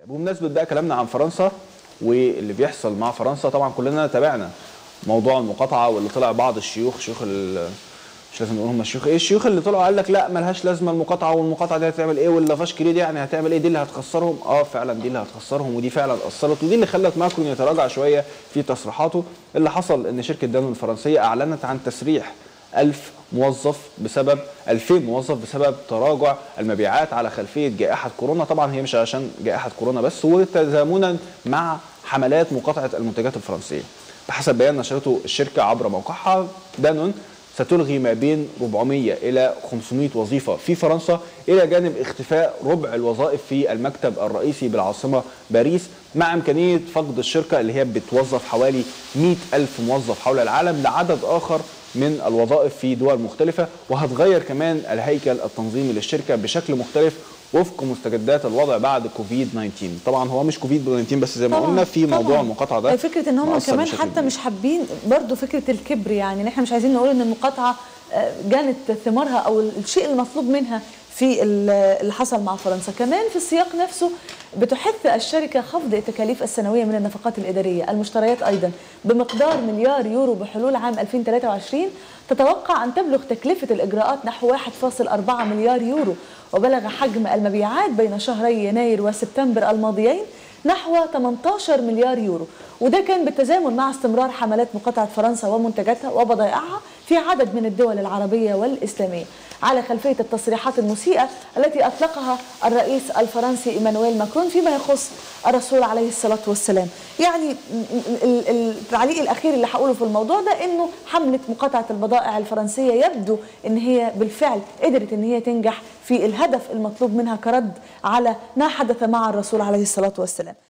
بمناسبة بقى كلامنا عن فرنسا واللي بيحصل مع فرنسا طبعا كلنا تابعنا موضوع المقاطعة واللي طلع بعض الشيوخ شيوخ ال- مش لازم نقول هم الشيوخ ايه الشيوخ اللي طلعوا قال لك لا ملهاش لازمه المقاطعه والمقاطعه دي هتعمل ايه واللافاشكري دي يعني هتعمل ايه دي اللي هتخسرهم اه فعلا دي اللي هتخسرهم ودي فعلا اثرت ودي اللي خلت ماكرون يتراجع شويه في تصريحاته اللي حصل ان شركه دانون الفرنسيه اعلنت عن تسريح 1000 موظف بسبب 2000 موظف بسبب تراجع المبيعات على خلفيه جائحه كورونا طبعا هي مش عشان جائحه كورونا بس وتزامنا مع حملات مقاطعه المنتجات الفرنسيه بحسب بيان نشرته الشركه عبر موقعها دانون ستلغي ما بين 400 الى 500 وظيفه في فرنسا الى جانب اختفاء ربع الوظائف في المكتب الرئيسي بالعاصمه باريس مع امكانيه فقد الشركه اللي هي بتوظف حوالي 100 الف موظف حول العالم لعدد اخر من الوظائف في دول مختلفه وهتغير كمان الهيكل التنظيمي للشركه بشكل مختلف وفق مستجدات الوضع بعد كوفيد 19 طبعا هو مش كوفيد 19 بس زي ما طبعاً، قلنا في موضوع طبعاً. المقاطعه ده فكره ان هم مؤثر كمان بشكل حتى كبير. مش حابين برضو فكره الكبر يعني إن احنا مش عايزين نقول ان المقاطعه آه، جانت ثمارها او الشيء المطلوب منها في ال- اللي حصل مع فرنسا كمان في السياق نفسه بتحث الشركة خفض التكاليف السنوية من النفقات الإدارية المشتريات أيضا بمقدار مليار يورو بحلول عام 2023 تتوقع أن تبلغ تكلفة الإجراءات نحو 1.4 مليار يورو وبلغ حجم المبيعات بين شهري يناير وسبتمبر الماضيين نحو 18 مليار يورو وده كان بالتزامن مع استمرار حملات مقاطعة فرنسا ومنتجاتها وبضائعها في عدد من الدول العربية والإسلامية على خلفية التصريحات المسيئة التي أطلقها الرئيس الفرنسي إيمانويل ماكرون فيما يخص الرسول عليه الصلاة والسلام يعني ال- ال- التعليق الأخير اللي هقوله في الموضوع ده إنه حملة مقاطعة البضائع الفرنسية يبدو إن هي بالفعل قدرت إن هي تنجح في الهدف المطلوب منها كرد على ما حدث مع الرسول عليه الصلاة والسلام